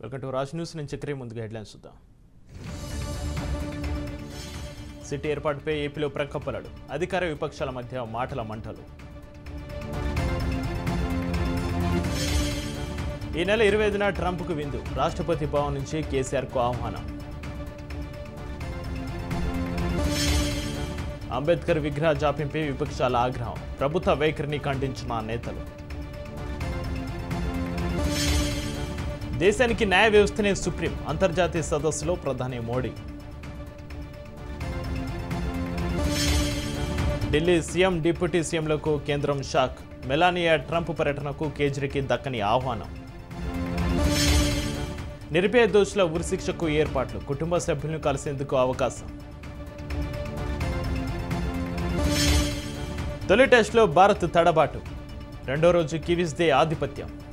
welcome to Raj news నుంచి చక్రి ముందుగా headlines చూద్దాం సిటీ ఏర్పాటుపై ఏపీలో ప్రకంపనలు అధికార విపక్షాల మధ్య మాటల మంటలు ఈ నెల ఇరవై ఐదున ట్రంప్కు విందు రాష్ట్రపతి భవన్ నుంచి కేసీఆర్కు ఆహ్వానం అంబేద్కర్ విగ్రహ జాప్యంపై విపక్షాల ఆగ్రహం ప్రభుత్వ వైఖరిని ఖండించిన నేతలు దేశానికి న్యాయ వ్యవస్థనే సుప్రీం అంతర్జాతీయ సదస్సులో ప్రధాని మోడీ ఢిల్లీ సీఎం డిప్యూటీ సీఎంలకు కేంద్రం షాక్ మెలానియా ట్రంప్ పర్యటనకు కేజ్రీకి దక్కని ఆహ్వానం నిర్భయ దోషుల ఉరిశిక్షకు ఏర్పాట్లు కుటుంబ సభ్యులను కలిసేందుకు అవకాశం తొలి టెస్టులో భారత్ తడబాటు రెండో రోజు కివీస్దే ఆధిపత్యం